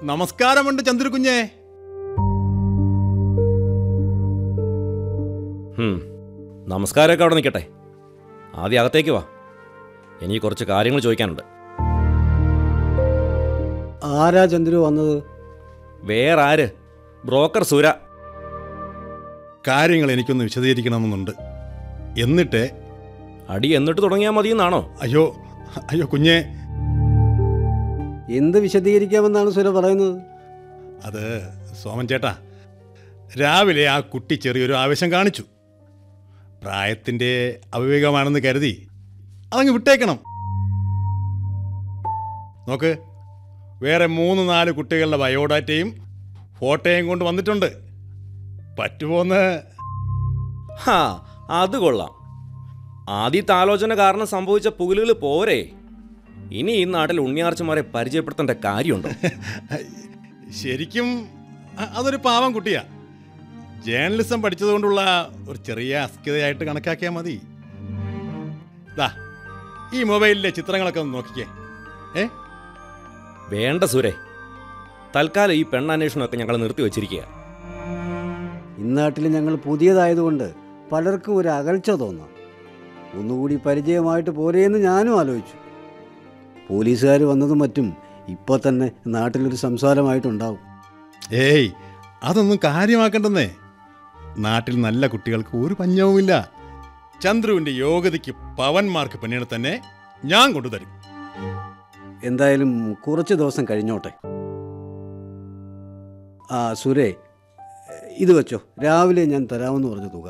നമസ്കാരമുണ്ട് ചന്ദ്രകുഞ്ഞേ ഹും, നമസ്കാരമൊക്കെ അവിടെ നിൽക്കട്ടെ ആദ്യം അകത്തേക്ക് വാ എനിക്ക് കുറച്ച് കാര്യങ്ങൾ ചോദിക്കാനുണ്ട് ആരാ ചന്ദ്രു വന്നത് വേറെ ആര് ബ്രോക്കർ സുര കാര്യങ്ങൾ എനിക്കൊന്ന് വിശദീകരിക്കണമെന്നുണ്ട് എന്നിട്ട് അടി എന്നിട്ട് തുടങ്ങിയാൽ മതിയെന്നാണോ അയ്യോ അയ്യോ കുഞ്ഞേ എന്ത് വിശദീകരിക്കാമെന്നാണ് സുര പറയുന്നത് അത് സോമൻ ചേട്ടാ രാവിലെ ആ കുട്ടി ചെറിയൊരു ആവേശം കാണിച്ചു പ്രായത്തിൻ്റെ അവിവേകമാണെന്ന് കരുതി അതങ്ങ് വിട്ടേക്കണം നോക്ക് വേറെ മൂന്ന് നാല് കുട്ടികളുടെ ബയോഡാറ്റയും ഫോട്ടോയും കൊണ്ട് വന്നിട്ടുണ്ട് പറ്റുമോന്ന് ഹാ അത് കൊള്ളാം ആദ്യത്തെ ആലോചന കാരണം സംഭവിച്ച പുകലുകൾ പോരെ ഇനി ഈ നാട്ടിൽ ഉണ്ണിയാർച്ചമാരെ പരിചയപ്പെടുത്തേണ്ട കാര്യമുണ്ടോ ശരിക്കും അ- അതൊരു പാവം കുട്ടിയാ ജേർണലിസം പഠിച്ചതുകൊണ്ടുള്ള ഒരു ചെറിയ അസ്കിതയായിട്ട് കണക്കാക്കിയാൽ മതി ദാ ഈ മൊബൈലിലെ ചിത്രങ്ങളൊക്കെ ഒന്ന് നോക്കിക്കേ ഏ വേണ്ട സുരേ തൽക്കാലം ഈ പെണ്ണന്വേഷണമൊക്കെ ഞങ്ങൾ നിർത്തി വെച്ചിരിക്കുക ഇന്നാട്ടിൽ ഞങ്ങൾ പുതിയതായതുകൊണ്ട് പലർക്കും ഒരു അകൽച്ച തോന്നാം ഒന്നുകൂടി പരിചയമായിട്ട് പോരേന്ന് ഞാനും ആലോചിച്ചു പോലീസുകാർ വന്നതും മറ്റും ഇപ്പോൾ തന്നെ നാട്ടിലൊരു സംസാരമായിട്ടുണ്ടാവും ഏയ് അതൊന്നും കാര്യമാക്കണ്ടെന്നേ നാട്ടിൽ നല്ല കുട്ടികൾക്ക് ഒരു പഞ്ഞവുമില്ല ചന്ദ്രുവിൻ്റെ യോഗ്യതയ്ക്ക് പവന്മാർക്ക് പെണ്ണിനെ തന്നെ ഞാൻ കൊണ്ടുതരും എന്തായാലും കുറച്ച് ദിവസം കഴിഞ്ഞോട്ടെ ആ സുരേ ഇത് വെച്ചോ രാവിലെ ഞാൻ തരാമെന്ന് പറഞ്ഞ തുക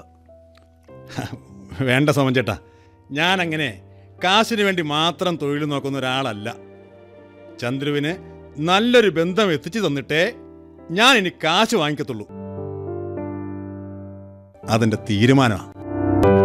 വേണ്ട സോമൻ ചേട്ടാ ഞാൻ അങ്ങനെ കാശിന് വേണ്ടി മാത്രം തൊഴിൽ നോക്കുന്ന ഒരാളല്ല ചന്ദ്രുവിന് നല്ലൊരു ബന്ധം എത്തിച്ചു തന്നിട്ടേ ഞാൻ ഇനി കാശ് വാങ്ങിക്കത്തുള്ളൂ അതെന്റെ തീരുമാനമാണ്